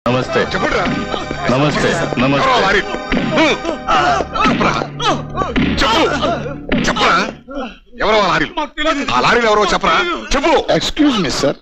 నమస్తే చెప్పండిరా నమస్తే నమస్తే ఎవరో లారీ చెప్పరా చెప్పు చెప్పరా ఎవరో ఆ లారీలు ఆ లారీలు ఎవరో చెప్పరా చెప్పు ఎక్స్క్యూజ్ మీ సార్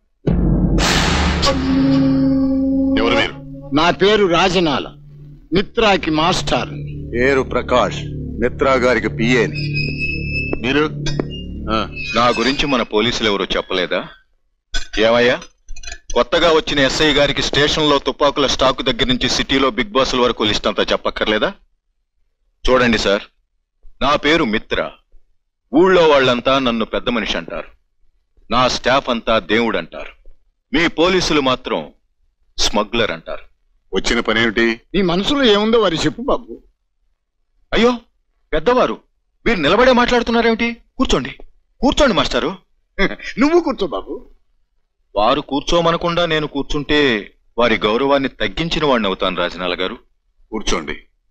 ఎవరు మీరు నా పేరు రాజనాల మిత్రాకి మాస్టర్ పేరు ప్రకాష్ మిత్రా గారికి పిఏని మీరు నా గురించి మన పోలీసులు ఎవరో చెప్పలేదా ఏమయ్యా కొత్తగా వచ్చిన ఎస్ఐ గారికి స్టేషన్ లో తుపాకుల స్టాక్ దగ్గర నుంచి సిటీలో బిగ్ బాసుల వరకు లిస్ట్ అంతా చెప్పక్కర్లేదా చూడండి సార్ నా పేరు మిత్ర ఊళ్ళో వాళ్ళంతా నన్ను పెద్ద మనిషి అంటారు నా స్టాఫ్ అంతా దేవుడు అంటారు మీ పోలీసులు మాత్రం స్మగ్లర్ అంటారు వచ్చిన పని ఏమిటి నీ మనసులో ఏముందో వారి చెప్పు బాబు అయ్యో పెద్దవారు మీరు నిలబడే మాట్లాడుతున్నారేమిటి కూర్చోండి కూర్చోండి మాస్టారు నువ్వు కూర్చో బాబు వారు కూర్చోమనకుండా నేను కూర్చుంటే వారి గౌరవాన్ని తగ్గించిన వాడిని అవుతాను రాజనాల గారు కూర్చోండి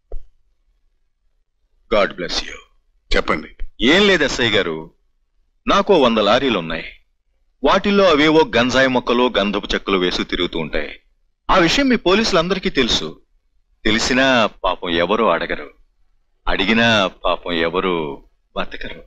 గాడ్ బ్లెస్ యూ చెప్పండి ఏం లేదు ఎస్ఐ గారు నాకు ఓ వంద లారీలు ఉన్నాయి వాటిల్లో అవేవో గంజాయి మొక్కలు గంధపు చెక్కలు వేసి తిరుగుతూ ఉంటాయి ఆ విషయం మీ పోలీసులందరికీ తెలుసు తెలిసినా పాపం ఎవరు అడగరు అడిగినా పాపం ఎవరు బతకరు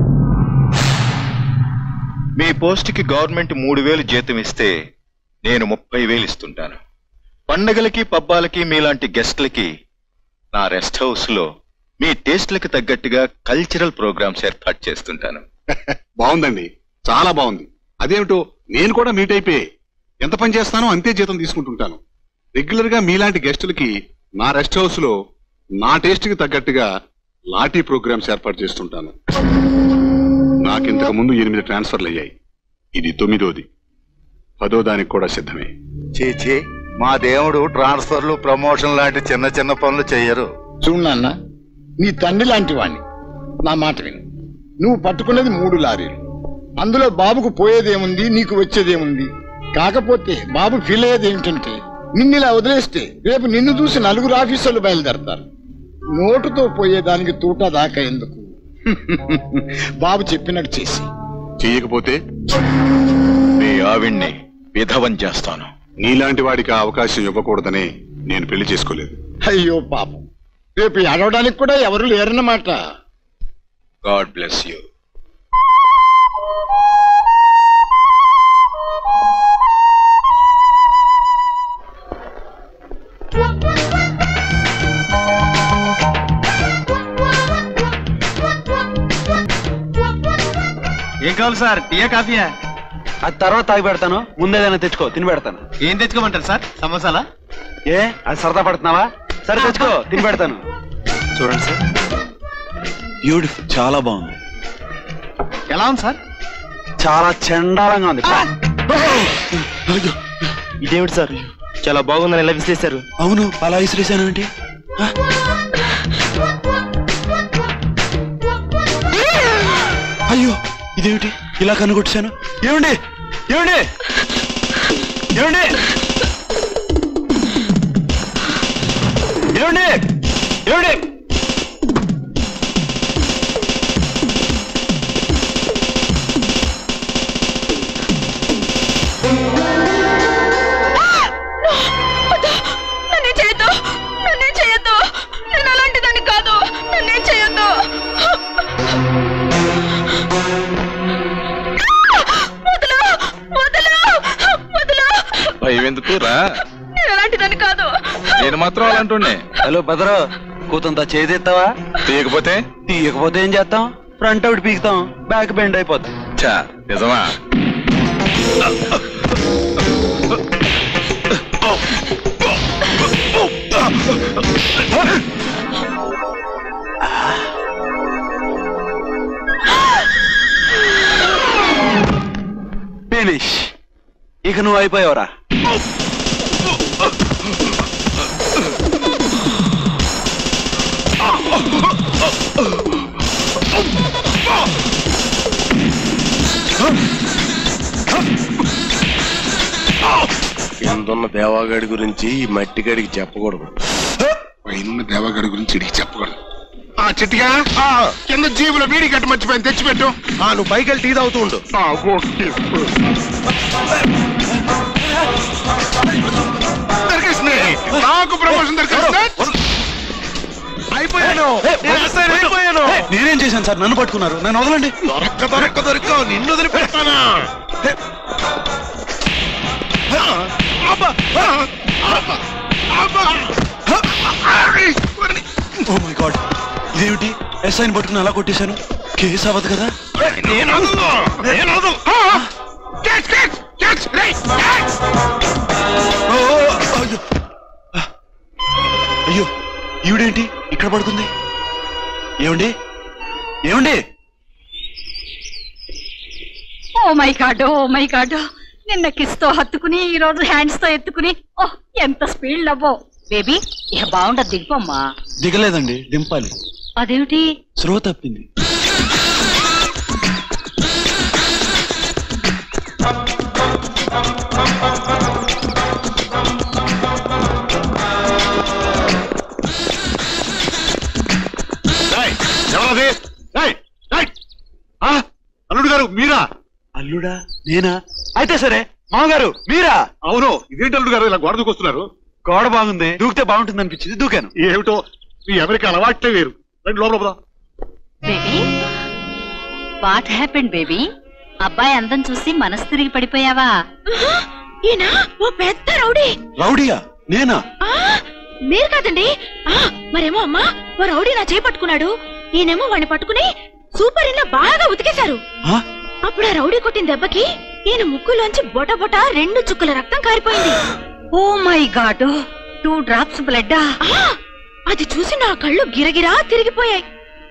మీ పోస్ట్కి గవర్నమెంట్ మూడు వేలు జీతం ఇస్తే నేను ముప్పై వేలు ఇస్తుంటాను పండగలకి పబ్బాలకి మీలాంటి గెస్ట్లకి నా రెస్ట్ హౌస్ లో మీ టేస్ట్లకు తగ్గట్టుగా కల్చరల్ ప్రోగ్రామ్స్ ఏర్పాటు చేస్తుంటాను బాగుందండి చాలా బాగుంది అదేమిటో నేను కూడా మీట్ అయిపోయి ఎంత పని చేస్తానో అంతే జీతం తీసుకుంటుంటాను రెగ్యులర్ గా మీలాంటి గెస్టులకి నా రెస్ట్ హౌస్ లో నా టేస్ట్ కి తగ్గట్టుగా లాఠీ ప్రోగ్రామ్స్ ఏర్పాటు చేస్తుంటాను నాకింతకు ముందు ఎనిమిది ట్రాన్స్ఫర్లు అయ్యాయి ఇది తొమ్మిదోది పదో దానికి కూడా సిద్ధమే చీచి మా దేవుడు ట్రాన్స్ఫర్లు ప్రమోషన్ లాంటి చిన్న చిన్న పనులు చెయ్యరు చూడు నాన్న నీ తండ్రి లాంటి వాణ్ణి నా మాట విను నువ్వు పట్టుకున్నది మూడు లారీలు అందులో బాబుకు పోయేదేముంది నీకు వచ్చేదేముంది కాకపోతే బాబు ఫీల్ అయ్యేది ఏమిటంటే నిన్ను ఇలా వదిలేస్తే రేపు నిన్ను చూసి నలుగురు ఆఫీసర్లు బయలుదేరతారు నోటుతో పోయేదానికి తూట దాకా ఎందుకు బాబు చెప్పినట్టు చేసి చెయ్యకపోతే మీ ఆవిడ్ని విధవం చేస్తాను నీలాంటి వాడికి ఆ అవకాశం ఇవ్వకూడదనే నేను పెళ్లి చేసుకోలేదు అయ్యో పాపం రేపు ఏడవడానికి కూడా ఎవరు లేరన్నమాట గాడ్ బ్లెస్ యూ ఏం కావాలి సార్ టీయా కాఫీయా అది తర్వాత తాగి పెడతాను ముందేదైనా తెచ్చుకో తిని పెడతాను ఏం తెచ్చుకోమంటారు సార్ సమోసాలా ఏ అది సరదా పడుతున్నావా సరే తెచ్చుకో తిని పెడతాను చూడండి సార్ బ్యూటిఫుల్ చాలా బాగుంది ఎలా ఉంది సార్ చాలా చండాలంగా ఉంది ఇదేమిటి సార్ చాలా బాగుందని ఎలా విసిరేశారు అవును అలా విసిరేశాను ఏంటి అయ్యో ఇదేమిటి ఇలా కనుగొట్టాను ఏమండి ఏమండి ఏమండి ఏమండి ఏమండి నన్నే చేయొద్దు నన్నే చేయొద్దు నేను అలాంటి దాన్ని కాదు నన్నే చేయొద్దు వదలు వదలు వదలు భయం ఎందుకు రా నేను అలాంటి దాన్ని కాదు నేను మాత్రం అలాంటుండే హలో బదరు కూతంతా చేదెత్తావా తీయకపోతే తీయకపోతే ఏం చేస్తాం ఫ్రంట్ అవుట్ పీకుతాం బ్యాక్ బెండ్ అయిపోతాం చా నిజమా ఫినిష్ ఇక నువ్వు అయిపోయావురా కిందున్న దేవాగాడి గురించి ఈ మట్టిగాడికి చెప్పకూడదు పైన దేవగాడి గురించి ఇడికి చెప్పకూడదు ఆ చిట్టిగా కింద జీబులో బీడి కట్ట మర్చిపోయింది తెచ్చిపెట్టు ఆ నువ్వు పైకి వెళ్ళి టీ తాగుతూ ఉండు ఆ, ఓకే. దొరికే నాకు ప్రమోషన్ దొరికింది అయిపోయాను అయిపోయాను నేనేం చేశాను సార్ నన్ను పట్టుకున్నారు నన్ను వదలండి దొరక్క దొరక్క దొరక్క నిన్ను వదిలిపెడతానా ఓ మై గాడ్ ఇదేమిటి ఎస్ఐని పట్టుకుని అలా కొట్టేశాను కేసు అవ్వదు కదా నేను వదలను. నేను వదలను. ఓ, ఓ, అయ్యో అయ్యో ఈవిడేంటి ఇక్కడ పడుకుంది ఏమండి ఏమండి oh my God oh my God నిన్న కిస్ తో హత్తుకుని ఈ రోజు హ్యాండ్స్ తో ఎత్తుకుని ఓ ఎంత స్పీడ్ లవ్వో బేబీ ఇక బాగుండదు దిగిపోమ్మా దిగలేదండి దింపాలి అదేమిటి స్రో తప్పింది ఏయ్, ఎవరది ఏయ్, ఏయ్. ఆ, అల్లుడు గారు మీరా అల్లుడా నేనా అయితే సరే మామగారు మీరా అవును ఇదేంటి అల్లుడు గారు ఇలా గోడ దూకొస్తున్నారు గోడ బాగుంది దూకితే బాగుంటుంది అనిపించింది దూకాను ఏమిటో మీ అమెరికా అలవాట్లే వేరు రండి లోపల పోదాం. బేబీ వాట్ హ్యాపెండ్ బేబీ అబ్బాయి అందం చూసి మనసు తిరిగి పడిపోయావా ఈయన ఓ పెద్ద రౌడీ రౌడీయా నేనా మీరు కాదండి ఆ, మరేమో అమ్మా ఓ రౌడీ నా చేయి పట్టుకున్నాడు ఈయనేమో వాడిని పట్టుకుని సూపర్ ఇన్ బాగా ఉతికేశారు ఆ? అప్పుడు ఆ రౌడీ కొట్టిన దెబ్బకి ఈయన ముక్కులోంచి బొట బొట రెండు చుక్కల రక్తం కారిపోయింది oh my God two drops blood అది చూసి నా కళ్ళు గిరగిరా తిరిగిపోయాయి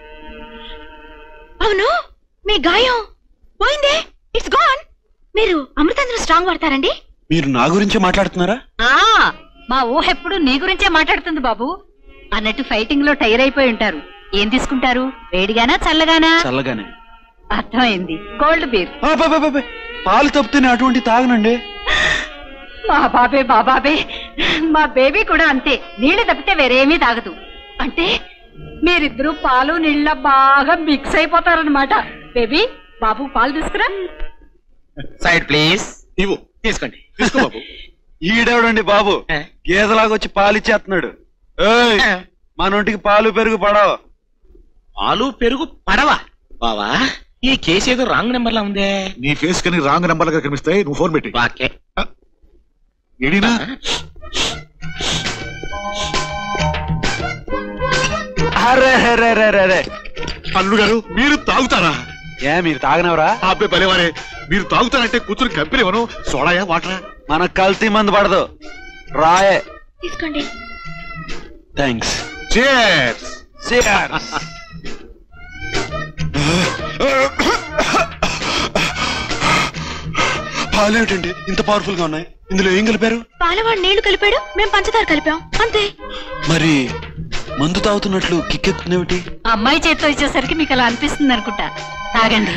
అవును మీ గాయం పోయిందే ఇట్స్ గాన్ మీరు అమృతాంధ్రం స్ట్రాంగ్ వాడతారండి మీరు నా గురించే మాట్లాడుతున్నారా ఆ మా ఊహ ఎప్పుడు నీ గురించే మాట్లాడుతుంది బాబు అన్నట్టు ఫైటింగ్ లో టైర్ అయిపోయి ఉంటారు ఏం తీసుకుంటారు వేడిగానా చల్లగానా చల్లగానే అర్థమైంది కోల్డ్ బీర్ ఆ, బా, బా, బా, బా. పాలు తప్పితే అటువంటి తాగనండి మా బాబే మా బాబే మా బేబీ కూడా అంతే నీళ్లు తప్పితే వేరేమీ తాగదు అంటే మీరిద్దరూ పాలు నీళ్ళ బాగా మిక్స్ అయిపోతారనమాట బేబీ బాబు పాలు తీసుకురా సైడ్ ప్లీజ్ ఇవ్వు తీసుకోండి తీసుకో బాబు ఈడేవడండి బాబు ఏ? గేదలాగా వచ్చి పాలు ఇచ్చేస్తున్నాడు ఏయ్, మా నొంటికి పాలు పెరుగు పడవ పాలు పెరుగు పడవా బావా ఈ కేసు ఏదో రాంగ్ నెంబర్ లా ఉందే నీ ఫేస్ కని రాంగ్ నెంబర్ గా కనిపిస్తాయి నువ్వు ఫోన్ పెట్టి వాకే ఎడినా అరే అరే అరే అరే, అరే అల్లుడు గారు మీరు తాగుతారా ఏ మీరు తాగనవరా ఆ అబ్బాయి భలేవారే మీరు తాగుతారంటే కూర్చుని కంపెనీ సోడాయా వాటరా మన కల్తీ మందు పడదు రాయే తీసుకోండి థ్యాంక్స్ చేర్స్ పాలేమిటండి ఇంత పవర్ఫుల్ గా ఉన్నాయి ఇందులో ఏం కలిపారు పాలవాడు నీళ్లు కలిపాడు మేము పంచదార కలిపాం అంతే మరి మందు తాగుతున్నట్లు కిక్కెత్తునేమిటి అమ్మాయి చేత్తో ఇచ్చేసరికి మీకు అలా అనిపిస్తుంది అనుకుంటా తాగండి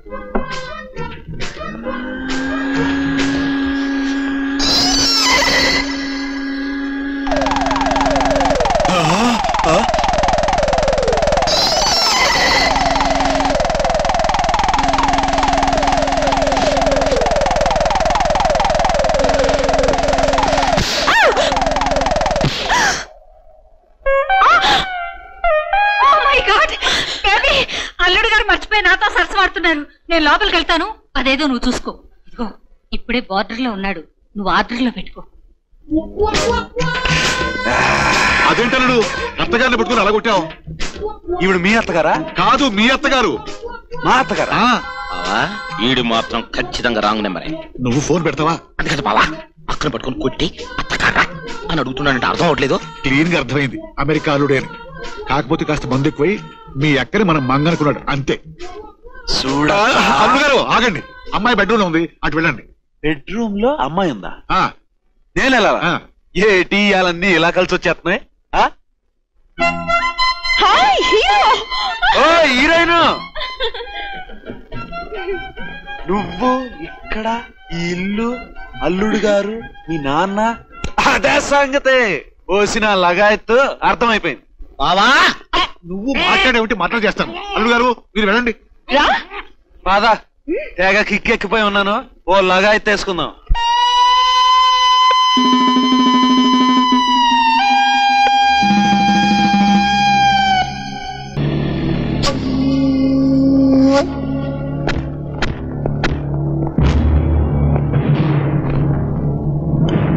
ఓ మై గాడ్ బేబీ అల్లుడు గారు మర్చిపోయి నాతో సరసమాడుతున్నారు నేను లోపలికి వెళ్తాను అదేదో నువ్వు చూసుకో ఇదిగో ఇప్పుడే బార్డర్ లో ఉన్నాడు నువ్వు ఆర్డర్ లో పెట్టుకో అదేంటల్లుడు అత్తగారిని పట్టుకుని అలా కొట్టావు ఈవిడ మీ అత్తగారా కాదు మీ అత్తగారు మా అత్తగారా ఆ, బావా ఈడు మాత్రం ఖచ్చితంగా రాంగ్ నెంబరే నువ్వు ఫోన్ పెడతావా అది కదా బావా అక్కడ పట్టుకొని కొట్టి అత్తకారా అని అడుగుతున్నానంటే అర్థం అవట్లేదు క్లీన్ గా అర్థమైంది అమెరికా అల్లుడే అని కాకపోతే కాస్త మందు ఎక్కువై మీ అక్కని మనం మంగనుకున్నాడు అంతే చూడా అల్లు గారు ఆగండి అమ్మాయి బెడ్రూమ్ లో ఉంది అటు వెళ్ళండి బెడ్రూమ్ లో అమ్మాయి ఉందా ఆ, నేను వెళ్ళాలా ఆ. ఏటి ఇయాలన్నీ ఇలా కలిసి వచ్చేస్తున్నాయి ఆ? ఓ హీరోయిన్ నువ్వు ఇక్కడ ఈ ఇల్లు అల్లుడు గారు మీ నాన్న అదే సంగతే ఓసిన లగాయత్తు అర్థమైపోయింది బావా నువ్వు మాట్లాడేమిటి మాట్లాడి చేస్తాను అల్లు గారు మీరు వెళ్ళండి పదా తెగ కిక్కెక్కిపోయి ఉన్నాను ఓ లగాయత్తు వేసుకుందాం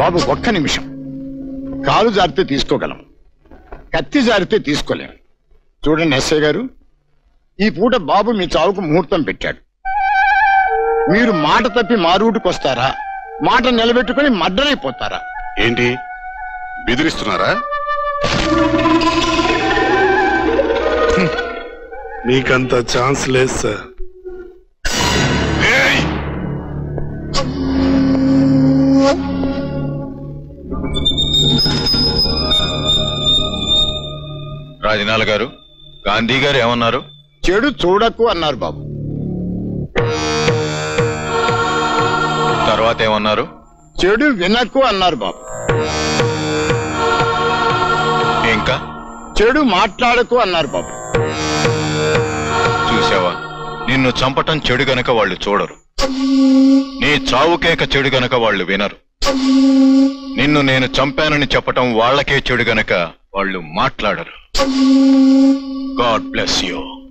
బాబు ఒక్క నిమిషం కాలు జారితే తీసుకోగలం కత్తి జారితే తీసుకోలేం చూడండి ఎస్ఐ గారు ఈ పూట బాబు మీ చావుకు ముహూర్తం పెట్టాడు మీరు మాట తప్పి మా రూటుకు వస్తారా మాట నిలబెట్టుకుని మడ్డరైపోతారా ఏంటి బెదిరిస్తున్నారా మీకంత ఛాన్స్ లేదు సార్ రాజనాల గారు గాంధీ గారు ఏమన్నారు చెడు చూడకు అన్నారు బాబు తర్వాత ఏమన్నారు చెడు వినకు అన్నారు బాబు ఇంకా చెడు మాట్లాడకు అన్నారు బాబు చూసావా నిన్ను చంపటం చెడు గనక వాళ్ళు చూడరు నీ చావుకేక చెడు గనక వాళ్ళు వినరు నిన్ను నేను చంపానని చెప్పటం వాళ్ళకే చెడు గనక వాళ్ళు మాట్లాడరు గాడ్ బ్లెస్ యూ